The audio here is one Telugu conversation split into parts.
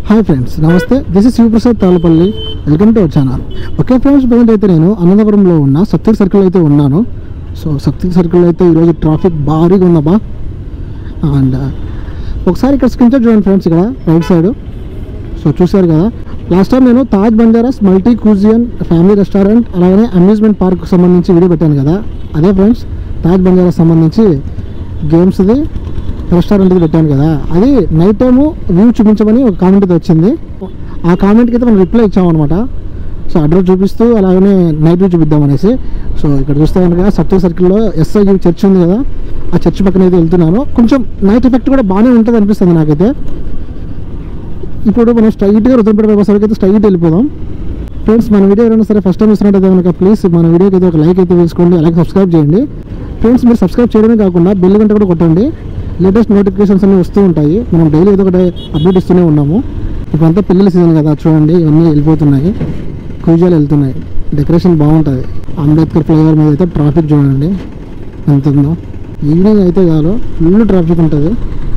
Hi friends namaste this is Shivaprasad Talapalli welcome to our channel okay friends present అయితే నేను అనంతపురంలో ఉన్న సత్య సర్కిల్ అయితే ఉన్నాను సో సత్య సర్కిల్ అయితే ఈరోజు ట్రాఫిక్ భారీగా ఉందబ్బా అండ్ ఒకసారి ఇక్కడ స్క్రీన్ షాట్ చూడండి ఫ్రెండ్స్ ఇక్కడ రైట్ సైడ్ సో చూశారు కదా లాస్ట్ టైం నేను Taj Banjaras multi cuisine family restaurant అలాగే అమ్యూజ్మెంట్ పార్క్ సంబంధించి వీడియో పెట్టాను కదా అదే ఫ్రెండ్స్ తాజ్ బంజారాస్ సంబంధించి గేమ్స్ది రెస్టారెంట్ది పెట్టాను కదా అది నైట్ టైము వ్యూ చూపించమని ఒక కామెంట్ అయితే వచ్చింది ఆ కామెంట్కి అయితే మనం రిప్లై ఇచ్చామన్నమాట సో అడ్రస్ చూపిస్తూ అలాగనే నైట్ వ్యూ చూపిద్దాం అనేసి సో ఇక్కడ చూస్తే కనుక సత్య సర్కిల్లో ఎస్ఐ చర్చ్ ఉంది కదా ఆ చర్చ్ పక్కన అయితే వెళ్తున్నాను కొంచెం నైట్ ఎఫెక్ట్ కూడా బాగానే ఉంటుంది అనిపిస్తుంది నాకైతే ఇప్పుడు మనం స్ట్రైట్గా రుద్రంపేట బైపాస్ వరకు అయితే స్ట్రైట్ వెళ్ళిపోదాం ఫ్రెండ్స్ మన వీడియో ఎవరైనా సరే ఫస్ట్ టైం ఇస్తున్నట్టయితే కనుక ప్లీజ్ మన వీడియోకి అయితే ఒక లైక్ అయితే వేసుకోండి అలాగే సబ్స్క్రైబ్ చేయండి ఫ్రెండ్స్ మీరు సబ్స్క్రైబ్ చేయడమే కాకుండా బెల్ గంట కూడా కొట్టండి లేటెస్ట్ నోటిఫికేషన్స్ అన్ని వస్తూ ఉంటాయి మనం డైలీ ఏదో ఒకటి అప్డేట్ ఇస్తూనే ఉన్నాము ఇప్పుడంతా పిల్లల సీజన్ కదా చూడండి ఇవన్నీ వెళ్ళిపోతున్నాయి కూజాలు వెళ్తున్నాయి డెకరేషన్ బాగుంటుంది అంబేద్కర్ ఫ్లైఓవర్ మీద అయితే ట్రాఫిక్ చూడండి ఎంత ఉందో ఈవినింగ్ అయితే చాలు ఫుల్ ట్రాఫిక్ ఉంటుంది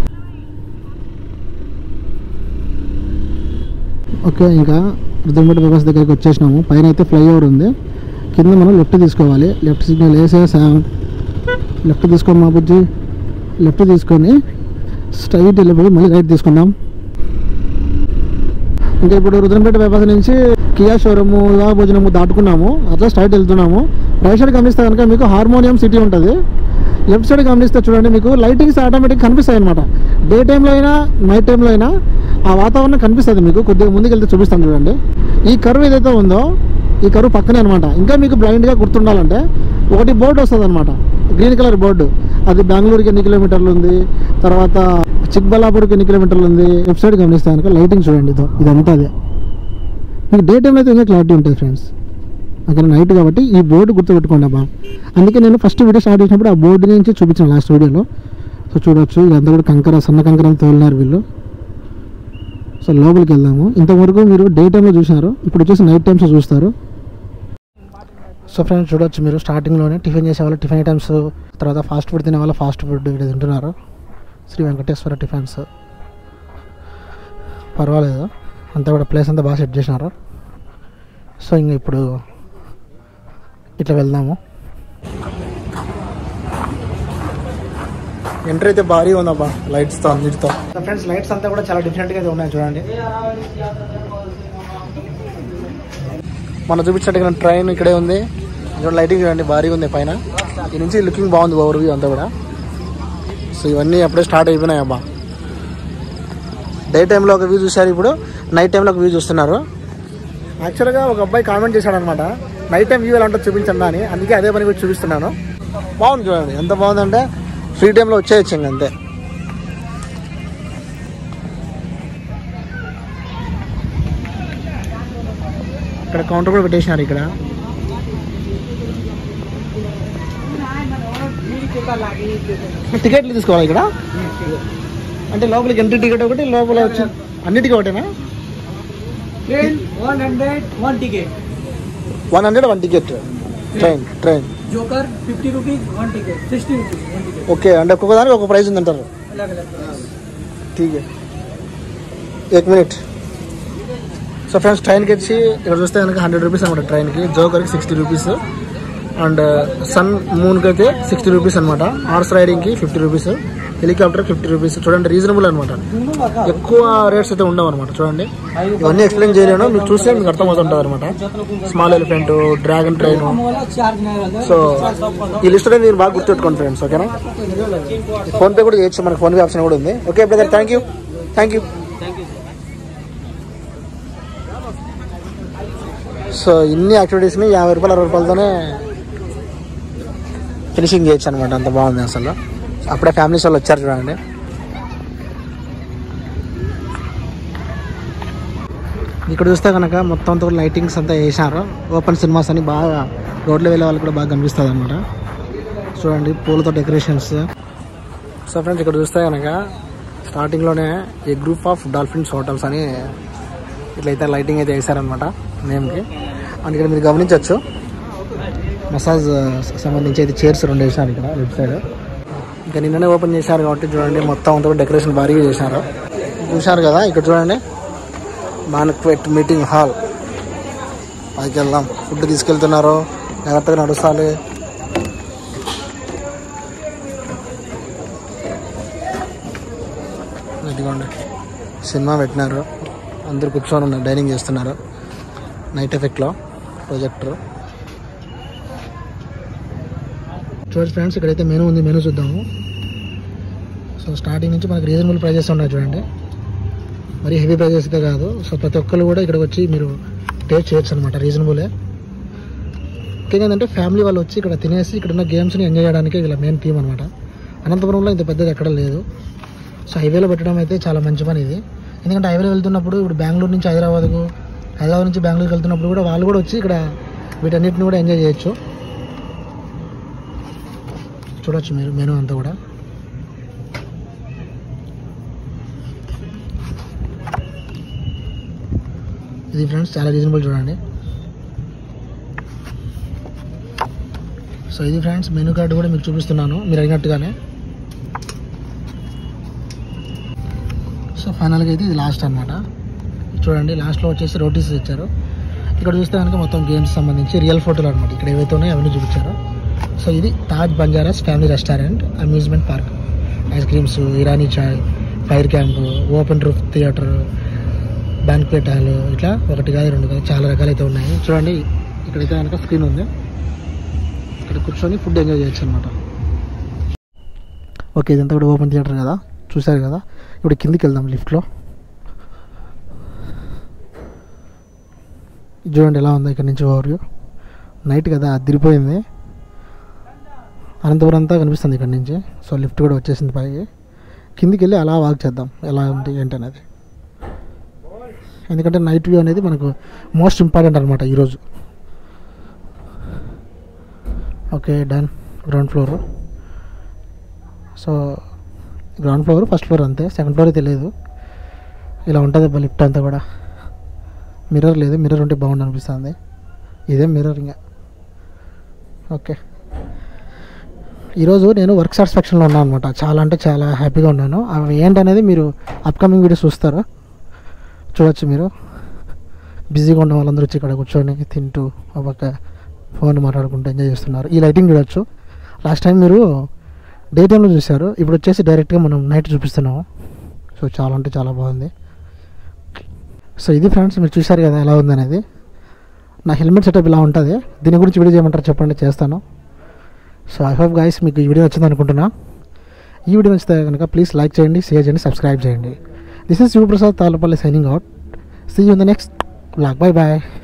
ఓకే ఇంకా రుద్రంపేట బైపాస్ దగ్గరికి వచ్చేసినాము పైన అయితే ఫ్లైఓవర్ ఉంది కింద మనం లెఫ్ట్ తీసుకోవాలి లెఫ్ట్ సిగ్నల్ వేసేసా లెఫ్ట్ తీసుకోండి మా బుజ్జి లెఫ్ట్ తీసుకొని స్ట్రైట్ వెళ్ళిపోయి మళ్ళీ రైట్ తీసుకుందాం ఇంకా ఇప్పుడు రుద్రంపేట బైపాస్ నుంచి కియా షోరూము యువ భోజనము దాటుకున్నాము అట్లా స్ట్రైట్ వెళ్తున్నాము రైట్ సైడ్ గమనిస్తే కనుక మీకు హార్మోనియం సిటీ ఉంటుంది లెఫ్ట్ సైడ్ గమనిస్తే చూడండి మీకు లైటింగ్స్ ఆటోమేటిక్ కనిపిస్తాయి అనమాట డే టైంలో అయినా నైట్ టైంలో అయినా ఆ వాతావరణం కనిపిస్తుంది మీకు కొద్దిగా ముందుకు వెళ్తే చూపిస్తాను చూడండి ఈ కరువు ఏదైతే ఉందో ఈ కరువు పక్కనే అనమాట ఇంకా మీకు బ్లైండ్గా గుర్తుండాలంటే ఒకటి బోర్డు వస్తుంది అనమాట గ్రీన్ కలర్ బోర్డు అది బెంగళూరుకి ఎన్ని కిలోమీటర్లు ఉంది తర్వాత చిక్బల్లాపూర్కి ఎన్ని కిలోమీటర్లు ఉంది లెఫ్ట్ సైడ్ గమనిస్తే కనుక లైటింగ్ చూడండి ఇదో ఇదంతా అదే మీకు డే టైంలో అయితే ఇంకా క్లారిటీ ఉంటుంది ఫ్రెండ్స్ అక్కడ నైట్ కాబట్టి ఈ బోర్డు గుర్తుపెట్టుకోండి అబ్బా అందుకే నేను ఫస్ట్ వీడియో స్టార్ట్ చేసినప్పుడు ఆ బోర్డు నుంచి చూపించాను లాస్ట్ వీడియోలో సో చూడొచ్చు ఇదంతా కూడా కంకర సన్న కంకర తోలినారు వీళ్ళు సో లోపలికి వెళ్దాము ఇంతవరకు మీరు డే టైంలో చూసినారు ఇప్పుడు వచ్చేసి నైట్ టైమ్స్ చూస్తారు సో ఫ్రెండ్స్ చూడొచ్చు మీరు స్టార్టింగ్లోనే టిఫిన్ చేసే వాళ్ళు టిఫిన్ ఐటమ్స్ తర్వాత ఫాస్ట్ ఫుడ్ తినే వాళ్ళు ఫాస్ట్ ఫుడ్ ఇక్కడ తింటున్నారు శ్రీ వెంకటేశ్వర టిఫిన్స్ పర్వాలేదు అంతా కూడా ప్లేస్ అంతా బాగా సెట్ చేసినారు సో ఇంక ఇప్పుడు ఇట్లా వెళ్దాము ఎంట్రీ అయితే భారీ ఉందబ్బా లైట్స్తో అన్నిటితో ఫ్రెండ్స్ లైట్స్ అంతా కూడా చాలా డిఫరెంట్గా అయితే ఉన్నాయి చూడండి మనం చూపించినట్టుగా ట్రైన్ ఇక్కడే ఉంది ఇక్కడ లైటింగ్ చూడండి భారీగా ఉంది పైన ఈ నుంచి లుకింగ్ బాగుంది ఓవర్ వ్యూ అంతా కూడా సో ఇవన్నీ అప్పుడే స్టార్ట్ అయిపోయినాయి అబ్బా డే టైంలో ఒక వ్యూ చూశారు ఇప్పుడు నైట్ టైంలో ఒక వ్యూ చూస్తున్నారు యాక్చువల్గా ఒక అబ్బాయి కామెంట్ చేశాడు అనమాట నైట్ టైం వ్యూ ఎలా ఉంటుందో చూపించండి అని అందుకే అదే పని కూడా చూపిస్తున్నాను బాగుంది చూడండి ఎంత బాగుందంటే ఫ్రీ టైంలో వచ్చేయచ్చు ఇంక అంతే ఇక్కడ కౌంటర్ కూడా పెట్టేసినారు ఇక్కడ టికెట్లు తీసుకోవాలి ఇక్కడ అంటే లోపలికి ఎంట్రీ టికెట్ ఒకటి లోపల వచ్చి అన్నిటికీ ఒకటేనా Train 100, one ticket. One hundred one ticket train train Joker 50 rupees, one ticket. 60 rupees, one ticket. Okay అంటే ఒక్కొక్క దానికి ఒక ప్రైస్ ఉందంటారు अलग अलग price. ठीक है एक మినిట్ సో ఫ్రెండ్స్ ట్రైన్కి వచ్చి ఇక్కడ చూస్తే కనుక హండ్రెడ్ రూపీస్ అనమాట ట్రైన్కి జోకర్కి సిక్స్టీ రూపీస్ అండ్ సన్ మూన్కి అయితే సిక్స్టీ రూపీస్ అనమాట హార్స్ రైడింగ్కి fifty rupees helicopter fifty rupees చూడండి రీజనబుల్ అనమాట ఎక్కువ రేట్స్ అయితే ఉండవు అనమాట చూడండి ఇవన్నీ ఎక్స్ప్లెయిన్ చేయలేను మీకు చూస్తే మీకు అర్థమవుతుంటుంది అనమాట స్మాల్ ఎలిఫెంట్ డ్రాగన్ ట్రైన్ वाला चार्ज नहीं रहता సో ఈ లిస్ట్ అనేది మీరు బాగా గుర్తుపెట్టుకోండి ఫ్రెండ్స్ ఓకేనా ఫోన్ పే కూడా చేయొచ్చు మనకి ఫోన్ పే ఆప్షన్ కూడా ఉంది okay brother thank you thank you so ఇన్ని యాక్టివిటీస్ని యాభై రూపాయలు అరవై రూపాయలతోనే ఫినిషింగ్ చేయొచ్చు అనమాట అంత బాగుంది అసలు అప్పుడే ఫ్యామిలీస్ వాళ్ళు వచ్చారు చూడండి ఇక్కడ చూస్తే కనుక మొత్తం అంతా కూడా లైటింగ్స్ అంతా వేసారు ఓపెన్ సినిమాస్ అని బాగా రోడ్లో వెళ్ళే వాళ్ళు కూడా బాగా కనిపిస్తుంది అనమాట చూడండి పూలతో డెకరేషన్స్ సో ఫ్రెండ్స్ ఇక్కడ చూస్తే కనుక స్టార్టింగ్లోనే a group of dolphins hotels అని ఇట్లయితే లైటింగ్ అయితే వేసారనమాట నేమ్కి అండ్ ఇక్కడ మీరు గమనించవచ్చు మసాజ్ సంబంధించి అయితే చైర్స్ రెండు వేసారు ఇక్కడ లెఫ్ట్ సైడ్ ఇంకా నిన్ననే ఓపెన్ చేశారు కాబట్టి చూడండి మొత్తం అంతా డెకరేషన్ భారీగా చేశారు చూశారు కదా ఇక్కడ చూడండి మానక్వెట్ మీటింగ్ హాల్ పైకి వెళ్దాం ఫుడ్ తీసుకెళ్తున్నారు జాగ్రత్తగా నడుస్తాలి ఇదిగోండి సినిమా పెట్టినారు అందరు కూర్చొని ఉన్నారు డైనింగ్ చేస్తున్నారు నైట్ ఎఫెక్ట్లో ప్రొజెక్టర్ చూడండి ఫ్రెండ్స్ ఇక్కడైతే మెనూ ఉంది మెనూ చూద్దాము సో స్టార్టింగ్ నుంచి మనకి రీజనబుల్ ప్రైజెస్ ఉన్నాయి చూడండి మరి హెవీ ప్రైజెస్ అయితే కాదు సో ప్రతి ఒక్కరు కూడా ఇక్కడికి వచ్చి మీరు టేస్ట్ చేయొచ్చు అనమాట రీజనబులే ముఖ్యంగా ఏంటంటే ఫ్యామిలీ వాళ్ళు వచ్చి ఇక్కడ తినేసి ఇక్కడ ఉన్న గేమ్స్ని ఎంజాయ్ చేయడానికి ఇలా మెయిన్ థీమ్ అనమాట అనంతపురంలో ఇంత పెద్దది ఎక్కడ లేదు సో హైవేలో పెట్టడం అయితే చాలా మంచి పని ఇది ఎందుకంటే హైవేలో వెళ్తున్నప్పుడు ఇప్పుడు బెంగళూరు నుంచి హైదరాబాద్కు హైదరాబాద్ నుంచి బెంగళూరుకి వెళ్తున్నప్పుడు కూడా వాళ్ళు కూడా వచ్చి ఇక్కడ వీటన్నిటిని కూడా ఎంజాయ్ చేయొచ్చు చూడొచ్చు మీరు మెనూ అంతా కూడా ఇది ఫ్రెండ్స్ చాలా రీజనబుల్ చూడండి సో ఇది ఫ్రెండ్స్ మెనూ కార్డు కూడా మీకు చూపిస్తున్నాను మీరు అడిగినట్టుగానే సో ఫైనల్గా అయితే ఇది లాస్ట్ అనమాట చూడండి లాస్ట్లో వచ్చేసి రోటీస్ ఇచ్చారు ఇక్కడ చూస్తే కనుక మొత్తం గేమ్స్ సంబంధించి రియల్ ఫోటోలు అనమాట ఇక్కడ ఏవైతే ఉన్నాయో అవన్నీ చూపించారు సో ఇది Taj Banjaras family restaurant amusement park ice creams Irani chai fire camp open roof theatre banquet hall ఇట్లా ఒకటి కాదు రెండు కాదు చాలా రకాలైతే ఉన్నాయి చూడండి ఇక్కడైతే కనుక స్క్రీన్ ఉంది ఇక్కడ కూర్చొని ఫుడ్ ఎంజాయ్ చేయొచ్చు అనమాట ఓకే ఇదంతా కూడా ఓపెన్ థియేటర్ కదా చూశారు కదా ఇప్పుడు కిందికి వెళ్దాం లిఫ్ట్లో చూడండి ఎలా ఉందో ఇక్కడ నుంచి ఓవర్ నైట్ కదా అదిరిపోయింది అనంతపురం అంతా కనిపిస్తుంది ఇక్కడ నుంచి సో లిఫ్ట్ కూడా వచ్చేసింది పైకి కిందికి వెళ్ళి అలా వాక్ చేద్దాం ఎలా ఉంది ఏంటి అనేది ఎందుకంటే నైట్ వ్యూ అనేది మనకు మోస్ట్ ఇంపార్టెంట్ అనమాట ఈరోజు okay done ground floor so ground floor first floor అంతే సెకండ్ ఫ్లోర్ తెలియదు ఇలా ఉంటుంది అబ్బా లిఫ్ట్ అంతా కూడా మిర్రర్ లేదు మిర్రర్ ఉంటే బాగుండు అనిపిస్తుంది ఇదే మిర్రర్ ఇంకా ఓకే ఈరోజు నేను వర్క్ సాటిస్ఫాక్షన్లో ఉన్నాను అనమాట చాలా అంటే చాలా హ్యాపీగా ఉన్నాను అవి ఏంటనేది మీరు అప్కమింగ్ వీడియోస్ చూస్తారు చూడొచ్చు మీరు బిజీగా ఉన్న వాళ్ళందరూ వచ్చి ఇక్కడ కూర్చొని తింటూ ఒక ఫోన్ మాట్లాడుకుంటూ ఎంజాయ్ చేస్తున్నారు ఈ లైటింగ్ చూడొచ్చు లాస్ట్ టైం మీరు డే టైంలో చూశారు ఇప్పుడు వచ్చేసి డైరెక్ట్గా మనం నైట్ చూపిస్తున్నాము సో చాలా అంటే చాలా బాగుంది సో ఇది ఫ్రెండ్స్ మీరు చూశారు కదా ఎలా ఉందనేది నా హెల్మెట్ సెటప్ ఇలా ఉంటుంది దీని గురించి వీడియో చేయమంటారు చెప్పండి చేస్తాను సో ఐ హోప్ గైస్ మీకు ఈ వీడియో నచ్చింది అనుకుంటున్నా ఈ వీడియో నచ్చితే కనుక ప్లీజ్ లైక్ చేయండి షేర్ చేయండి సబ్స్క్రైబ్ చేయండి this is Shivaprasad Talapalli signing out see you in the next blog bye bye